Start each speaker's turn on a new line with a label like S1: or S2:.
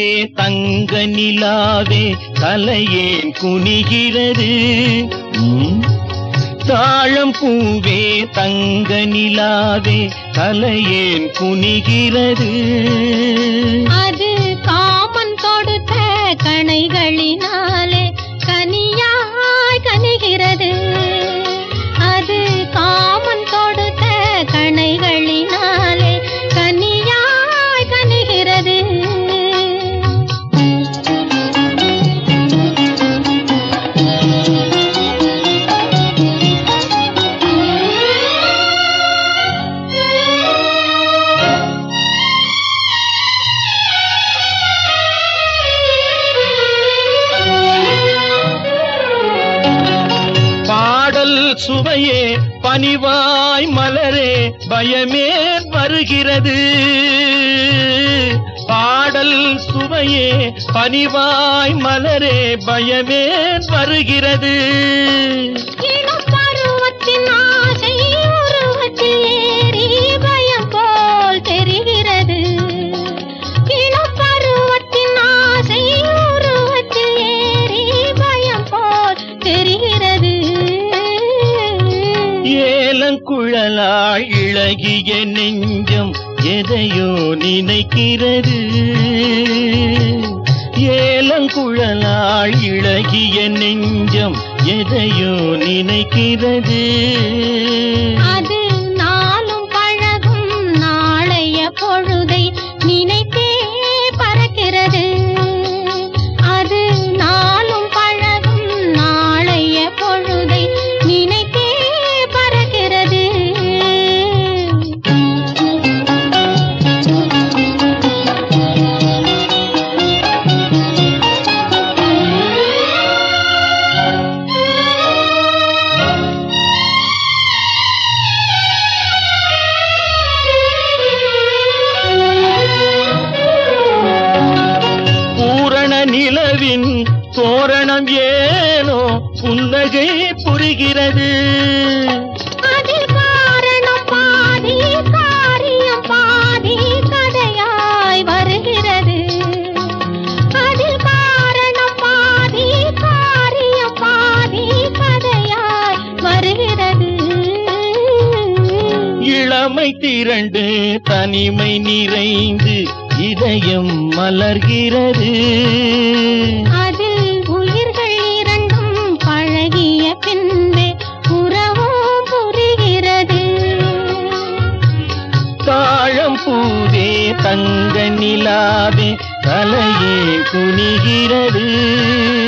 S1: தங்க நிலாவே தலையேன் குனிகிறது ம்? தாழம் பூவே தங்க நிலாவே தலையேன் குனிகிறது
S2: அது காமன் கொடுத்த கணைகளினாலே கனியாய் கனிகிறது அது காமன் கொடுத்த கணைகளினாலே கனியாய் கனிகிறது
S1: பாடல் சுவையே பனிவாய் மலரே பயமே வருகிறது பாடல் சுவையே பனிவாய் மலரே பயமே வருகிறது
S2: இளம் பருவத்தின் ஆசை உருவத்தில் ஏறி பயம் போல் தெரிகிறது இளம் பருவத்தின் ஆசை உருவத்தில் ஏறி பயம் போல் தெரிகிறது
S1: ஏலங்குழலாய் இழகிய நெஞ்சம் எதையோ நினைக்கிறது ஏலங்குழலாய் இழகிய நெஞ்சம் எதையோ நினைக்கிறது
S2: அது நாளும் பழகும் நாளைய பொழுதை நினைத்தே பறக்கிறது அது நாளும் பழகும் நாளைய பொழுதை நினைத்தே பறக்கிறது
S1: பூரண நிலவின் தோரணம் ஏனோ புன்னகை புரிகிறது
S2: அதில் காரணம் பாதி காரியம் பாதி கதையாய் வருகிறது அதில் காரணம் பாதி காரியம் பாதி கதையாய் வருகிறது
S1: இளமை திரண்டு தனிமை நிறைந்து இதயம் மலர்கிறது
S2: அதில் உயிர்கள் இரண்டும் பழகிய பின்பே உறவும் புரிகிறது
S1: தாழம் பூவே தங்க நிலாவே தலையே குனிகிறது